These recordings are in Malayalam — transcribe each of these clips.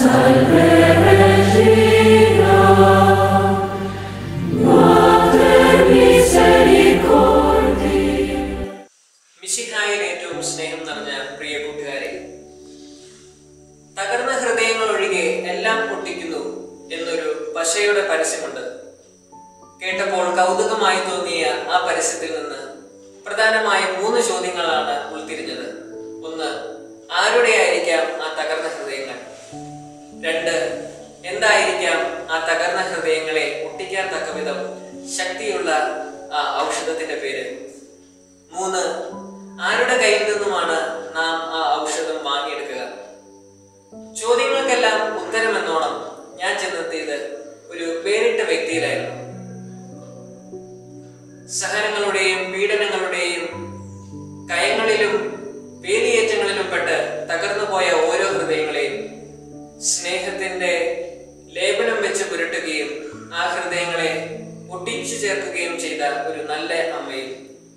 മിശിഹായിൽ ഏറ്റവും സ്നേഹം നിറഞ്ഞ പ്രിയ കൂട്ടുകാരെ തകർന്ന ഹൃദയങ്ങൾ ഒഴികെ എല്ലാം പൊട്ടിക്കുന്നു എന്നൊരു പശയുടെ പരസ്യമുണ്ട് കേട്ടപ്പോൾ കൗതുകമായി തോന്നിയ ആ പരസ്യത്തിൽ നിന്ന് പ്രധാനമായ മൂന്ന് ചോദ്യങ്ങളാണ് ഉൾത്തിരിഞ്ഞത് ഒന്ന് ആരുടെ ആയിരിക്കാം ആ തകർന്ന ഹൃദയങ്ങൾ രണ്ട് എന്തായിരിക്കാം ആ തകർന്ന ഹൃദയങ്ങളെ ഒട്ടിക്കാൻ തക്ക വിധം ശക്തിയുള്ള ആ ഔഷധത്തിന്റെ പേര് മൂന്ന് ആരുടെ കയ്യിൽ നിന്നുമാണ് നാം ആ ഔഷധം വാങ്ങിയെടുക്കുക ചോദ്യങ്ങൾക്കെല്ലാം ഉത്തരമെന്നോണം ഞാൻ ചെന്നെത്തിയത് ഒരു വേറിട്ട വ്യക്തിയിലായിരുന്നു സഹനങ്ങളുടെയും പീഡനങ്ങളുടെയും കയങ്ങളിലും വേലിയേറ്റങ്ങളിലും പെട്ട് തകർന്നു പോയ ഓരോ ഹൃദയങ്ങളെയും സ്നേഹത്തിന്റെ ലേപനം വെച്ച് പുരട്ടുകയും ആ ഹൃദയങ്ങളെ ഒട്ടിച്ചു ചേർക്കുകയും ചെയ്ത ഒരു നല്ല അമ്മയും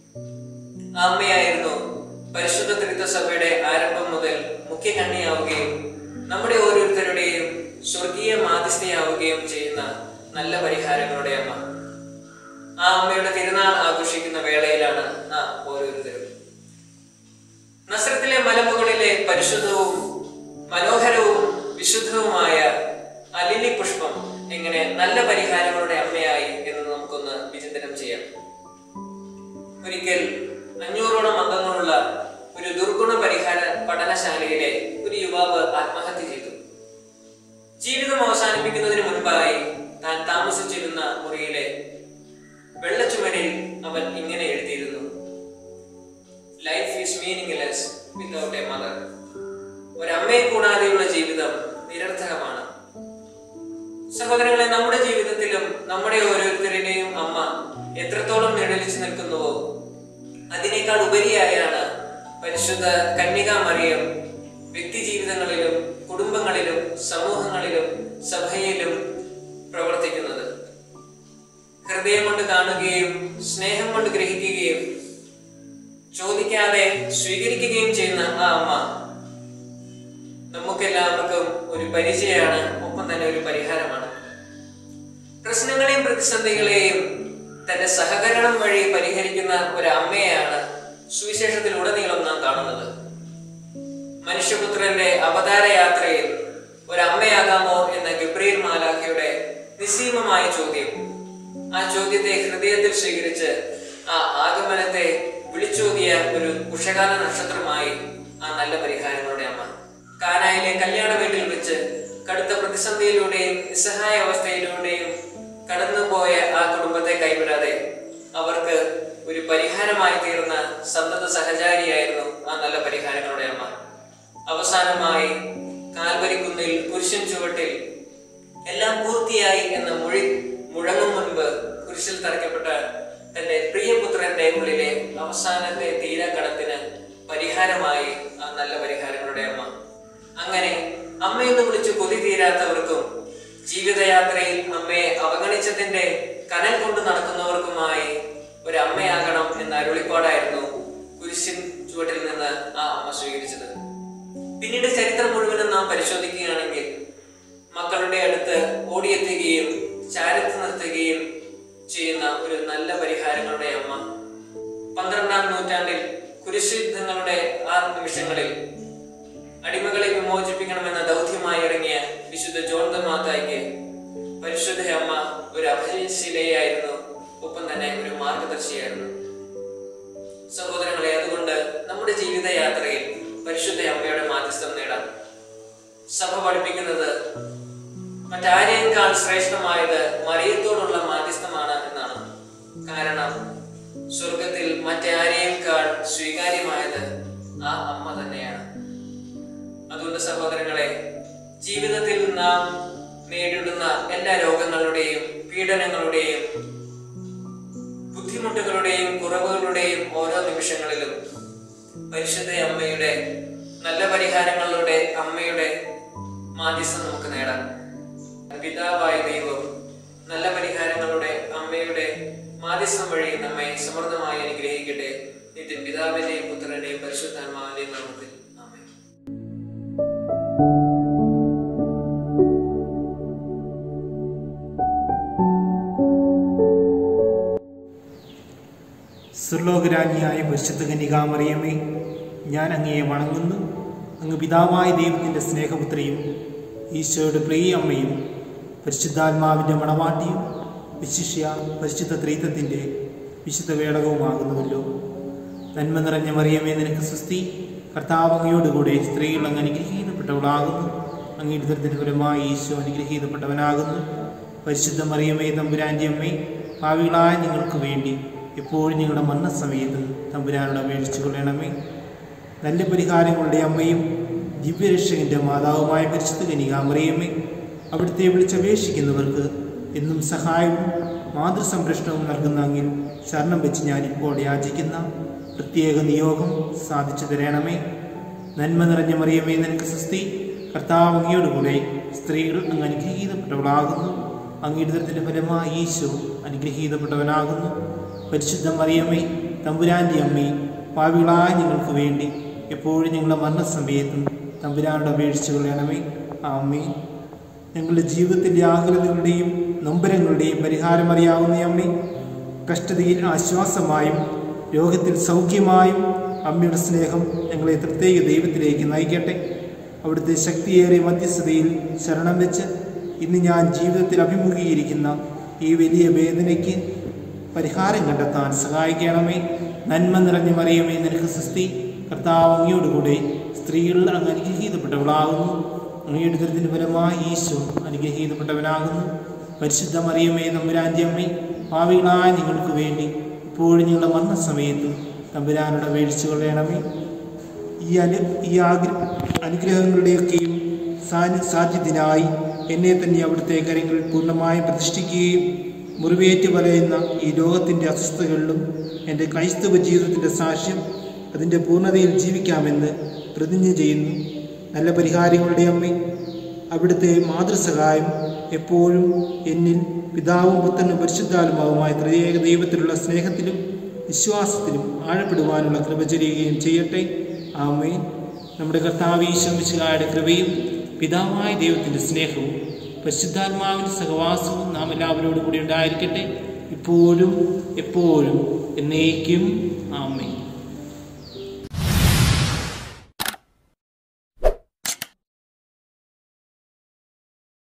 ആ അമ്മയായിരുന്നു പരിശുദ്ധ ത്രിത്വ സഭയുടെ ആരംഭം മുതൽ മുഖ്യ കണ്ണിയാവുകയും നമ്മുടെ ഓരോരുത്തരുടെയും സ്വർഗീയ മാധ്യസ്ഥയാവുകയും ചെയ്യുന്ന നല്ല പരിഹാരങ്ങളുടെ അമ്മ ആ അമ്മയുടെ തിരുനാൾ ആഘോഷിക്കുന്ന വേളയിലാണ് നാം ഓരോരുത്തരും നസ്രത്തിലെ മലമുകളിലെ പരിശുദ്ധവും മനോഹരവും വിശുദ്ധവുമായ അലിലി പുഷ്പം എങ്ങനെ നല്ല പരിഹാരങ്ങളുടെ അമ്മയായി എന്ന് നമുക്കൊന്ന് വിചിന്തനം ചെയ്യാം ഒരിക്കൽ അഞ്ഞൂറോളം അംഗങ്ങളുള്ള ഒരു ദുർഗുണ പരിഹാര പഠനശാലയിലെ ഒരു യുവാവ് ആത്മഹത്യ ചെയ്തു ജീവിതം അവസാനിപ്പിക്കുന്നതിന് മുൻപായി താൻ താമസിച്ചിരുന്ന മുറിയിലെ വെള്ളച്ചുമരിൽ അവൻ ഇങ്ങനെ എഴുതിയിരുന്നു life is meaningless without a mother ഒരമ്മയെ കൂടാതെയുള്ള ജീവിതം നിരർത്ഥകമാണ് സഹോദരങ്ങളെ നമ്മുടെ ജീവിതത്തിലും നമ്മുടെ ഓരോരുത്തരുടെയും അമ്മ എത്രത്തോളം നിഴലിച്ചു നിൽക്കുന്നുവോ അതിനേക്കാൾ ഉപരിയായാണ് പരിശുദ്ധ കന്യകാ മറിയം വ്യക്തി ജീവിതങ്ങളിലും കുടുംബങ്ങളിലും സമൂഹങ്ങളിലും സഭയിലും പ്രവർത്തിക്കുന്നത് ഹൃദയം കൊണ്ട് കാണുകയും സ്നേഹം കൊണ്ട് ഗ്രഹിക്കുകയും ചോദിക്കാതെ സ്വീകരിക്കുകയും ചെയ്യുന്ന ആ അമ്മ നമുക്കെല്ലാവർക്കും ഒരു പരിചയമാണ് ഒപ്പം തന്നെ ഒരു പരിഹാരമാണ് പ്രശ്നങ്ങളെയും പ്രതിസന്ധികളെയും തന്റെ സഹകരണം വഴി പരിഹരിക്കുന്ന ഒരു അമ്മയെയാണ് സുവിശേഷത്തിൽ ഉടനീളം നാം കാണുന്നത് മനുഷ്യപുത്രന്റെ അവതാര യാത്രയിൽ ഒരു അമ്മയാകാമോ എന്ന ഗബ്രിയേൽ മാലാഖയുടെ നിസ്സീമമായ ചോദ്യം ആ ചോദ്യത്തെ ഹൃദയത്തിൽ സ്വീകരിച്ച് ആ ആഗമനത്തെ വിളിച്ചോതിയ ഒരു ഉഷകാല നക്ഷത്രമായി ആ നല്ല പരിഹാരങ്ങളുടെ അമ്മ കാനായിലെ കല്യാണ വീട്ടിൽ വെച്ച് കടുത്ത പ്രതിസന്ധിയിലൂടെയും നിസ്സഹായ അവസ്ഥയിലൂടെയും കടന്നുപോയ ആ കുടുംബത്തെ കൈവിടാതെ അവർക്ക് ഒരു പരിഹാരമായി തീർന്ന സന്തത സഹചാരിയായിരുന്നു ആ നല്ല പരിഹാരങ്ങളുടെ അമ്മ അവസാനമായി കാൽവരിക്കുന്നിൽ പുരുഷൻ ചുവട്ടിൽ എല്ലാം പൂർത്തിയായി എന്ന മൊഴി മുഴങ്ങും മുൻപ് കുരിശിൽ തറയ്ക്കപ്പെട്ട തന്റെ പ്രിയപുത്രന്റെ ഉള്ളിലെ അവസാനത്തെ തീരാക്കടത്തിന് പരിഹാരമായി ആ നല്ല പരിഹാരങ്ങളുടെ അമ്മ അങ്ങനെ അമ്മയെന്ന് വിളിച്ച് കൊതി തീരാത്തവർക്കും ജീവിതയാത്രയിൽ അമ്മയെ അവഗണിച്ചതിന്റെ കനൽ കൊണ്ട് നടക്കുന്നവർക്കുമായി ഒരു അമ്മയാകണം എന്ന അരുളിപ്പാടായിരുന്നു കുരിശിൻ ചുവട്ടിൽ നിന്ന് ആ അമ്മ സ്വീകരിച്ചത് പിന്നീട് ചരിത്രം മുഴുവനും നാം പരിശോധിക്കുകയാണെങ്കിൽ മക്കളുടെ അടുത്ത് ഓടിയെത്തുകയും ചാരത്ത് നിർത്തുകയും ചെയ്യുന്ന ഒരു നല്ല പരിഹാരങ്ങളുടെ അമ്മ പന്ത്രണ്ടാം നൂറ്റാണ്ടിൽ കുരിശ് യുദ്ധങ്ങളുടെ ആ നിമിഷങ്ങളിൽ അടിമകളെ വിമോചിപ്പിക്കണമെന്ന ദൗത്യമായി ഇറങ്ങിയ വിശുദ്ധ ജോൺ ദ മാതായ്ക്ക് പരിശുദ്ധ അമ്മ ഒരു അഭയശിലയായിരുന്നു ഒപ്പം തന്നെ ഒരു മാർഗദർശിയായിരുന്നു സഹോദരങ്ങളെ അതുകൊണ്ട് നമ്മുടെ ജീവിതയാത്രയിൽ പരിശുദ്ധ അമ്മയുടെ മാധ്യസ്ഥം നേടാം സഭ പഠിപ്പിക്കുന്നത് മറ്റാരേക്കാൾ ശ്രേഷ്ഠമായത് മറിയത്തോടുള്ള മാധ്യസ്ഥമാണ് എന്നാണ് കാരണം സ്വർഗത്തിൽ മറ്റാരേക്കാൾ സ്വീകാര്യമായത് ആ അമ്മ തന്നെയാണ് അതുകൊണ്ട് സഹോദരങ്ങളെ ജീവിതത്തിൽ നാം നേരിടുന്ന എല്ലാ രോഗങ്ങളുടെയും പീഡനങ്ങളുടെയും ബുദ്ധിമുട്ടുകളുടെയും കുറവുകളുടെയും ഓരോ നിമിഷങ്ങളിലും പരിശുദ്ധ അമ്മയുടെ നല്ല പരിഹാരങ്ങളുടെ അമ്മയുടെ മാധ്യസ്ഥം നമുക്ക് നേടാം പിതാവായ ദൈവം നല്ല പരിഹാരങ്ങളുടെ അമ്മയുടെ മാധ്യസ്ഥം വഴി നമ്മെ സമൃദ്ധമായി അനുഗ്രഹിക്കട്ടെ നിത്യം പിതാവിന്റെയും പുത്രന്റെയും പരിശുദ്ധാത്മാവിന്റെയും നാമത്തിൽ ആമേൻ ലോകരാജ്ഞിയായ പരിശുദ്ധ കന്യകാമറിയമേ ഞാൻ അങ്ങയെ വണങ്ങുന്നു അങ്ങ് പിതാവായ ദൈവത്തിൻ്റെ സ്നേഹപുത്രിയും ഈശോയുടെ പ്രിയ അമ്മയും പരിശുദ്ധാത്മാവിൻ്റെ മണവാട്ടിയും വിശിഷ്യ പരിശുദ്ധ ത്രീത്വത്തിൻ്റെ വിശുദ്ധ വേടകവുമാകുന്നുവല്ലോ നന്മ നിറഞ്ഞ മറിയമേ നിനക്ക് സുസ്തി കർത്താവ് അങ്ങയോടുകൂടെ സ്ത്രീകൾ അങ്ങ് അനുഗ്രഹീതപ്പെട്ടവളാകുന്നു അങ്ങയുടെ ദുരിതത്തിന് ഫലമായി ഈശോ അനുഗ്രഹീതപ്പെട്ടവനാകുന്നു പരിശുദ്ധ മറിയമേ തമ്പുരാൻ്റെ അമ്മേ ഭാവികളായ നിങ്ങൾക്ക് വേണ്ടി എപ്പോഴും നിങ്ങളുടെ മരണസമയത്ത് തമ്പുരാനോട് അപേക്ഷിച്ചു കൊള്ളണമേ നല്ല പരിഹാരങ്ങളുടെ അമ്മയും ദിവ്യരക്ഷകന്റെ മാതാവുമായ പരിശുദ്ധ കനികാമറിയമ്മേ അവിടുത്തെ വിളിച്ചപേക്ഷിക്കുന്നവർക്ക് എന്നും സഹായവും മാതൃസംരക്ഷണവും നൽകുന്ന അങ്ങിൽ ശരണം വെച്ച് ഞാനിപ്പോൾ യാചിക്കുന്ന പ്രത്യേക നിയോഗം സാധിച്ചു തരണമേ നന്മ നിറഞ്ഞ മറിയമേ നിനക്ക് സുസ്തി കർത്താവ് അങ്ങയോടുകൂടെ സ്ത്രീകൾ അങ്ങ് അനുഗ്രഹീതപ്പെട്ടവളാകുന്നു അങ്ങയുടെ ദുരിതത്തിന്റെ ഫലമായി ഈശോ അനുഗ്രഹീതപ്പെട്ടവനാകുന്നു പരിശുദ്ധ മറിയമ്മേ തമ്പുരാൻ്റെ അമ്മേ പാവികളായ നിങ്ങൾക്ക് വേണ്ടി എപ്പോഴും ഞങ്ങളുടെ മരണസമയത്തും തമ്പുരാനോട് അപേക്ഷിച്ചു കൊള്ളണമേ ആമേ ഞങ്ങളുടെ ജീവിതത്തിൻ്റെ ആകുലതകളുടെയും നൊമ്പരങ്ങളുടെയും പരിഹാരം അറിയാവുന്ന അമ്മേ കഷ്ടതയിൽ ആശ്വാസമായും രോഗത്തിൽ സൗഖ്യമായും അമ്മയുടെ സ്നേഹം ഞങ്ങളെ പ്രത്യേക ദൈവത്തിലേക്ക് നയിക്കട്ടെ അവിടുത്തെ ശക്തിയേറിയ മധ്യസ്ഥതയിൽ ശരണം വെച്ച് ഇന്ന് ഞാൻ ജീവിതത്തിൽ അഭിമുഖീകരിക്കുന്ന ഈ വലിയ വേദനയ്ക്ക് പരിഹാരം കണ്ടെത്താൻ സഹായിക്കണമേ നന്മ നിറഞ്ഞ മറിയമേ നിനക്ക് സൃഷ്ടി കർത്താവ് അങ്ങയോടുകൂടെ സ്ത്രീകൾ അങ്ങ് അനുഗ്രഹീതപ്പെട്ടവളാകുന്നു അങ്ങയുടെ ദുരിതത്തിന് ഫലമായി ഈശോ അനുഗ്രഹീതപ്പെട്ടവനാകുന്നു പരിശുദ്ധ മറിയമേ തമ്പുരാൻ്റെ അമ്മേ ഭാവികളായ നിങ്ങൾക്ക് വേണ്ടി ഇപ്പോഴും നിങ്ങളുടെ മരണസമയത്തും തമ്പുരാനോട് അപേക്ഷിച്ചു കൊള്ളണമേ ഈ അനു ഈ ആഗ്ര അനുഗ്രഹങ്ങളുടെയൊക്കെയും സാന്നി സാധ്യത്തിനായി എന്നെ തന്നെ അവിടുത്തെ കരങ്ങളിൽ പൂർണ്ണമായും പ്രതിഷ്ഠിക്കുകയും മുറിവേറ്റ് വലയുന്ന ഈ ലോകത്തിൻ്റെ അസ്വസ്ഥതകളിലും എൻ്റെ ക്രൈസ്തവ ജീവിതത്തിൻ്റെ സാക്ഷ്യം അതിൻ്റെ പൂർണ്ണതയിൽ ജീവിക്കാമെന്ന് പ്രതിജ്ഞ ചെയ്യുന്നു നല്ല പരിഹാരങ്ങളുടെ അമ്മ അവിടുത്തെ മാതൃസഹായം എപ്പോഴും എന്നിൽ പിതാവും പുത്രനും പരിശുദ്ധാത്മാവുമായ ത്രിയേക ദൈവത്തിലുള്ള സ്നേഹത്തിലും വിശ്വാസത്തിലും ആഴപ്പെടുവാനുള്ള കൃപ ചൊരിയുകയും ചെയ്യട്ടെ ആമേ നമ്മുടെ കർത്താവ് ഈശ്വമിശുകാരുടെ കൃപയും പിതാവായ ദൈവത്തിൻ്റെ സ്നേഹവും പരിശുദ്ധാത്മാവിൻ്റെ സഹവാസവും നാം എല്ലാവരോടും കൂടി ഉണ്ടായിരിക്കട്ടെ ഇപ്പോഴും എപ്പോഴും എന്നേക്കും ആമേ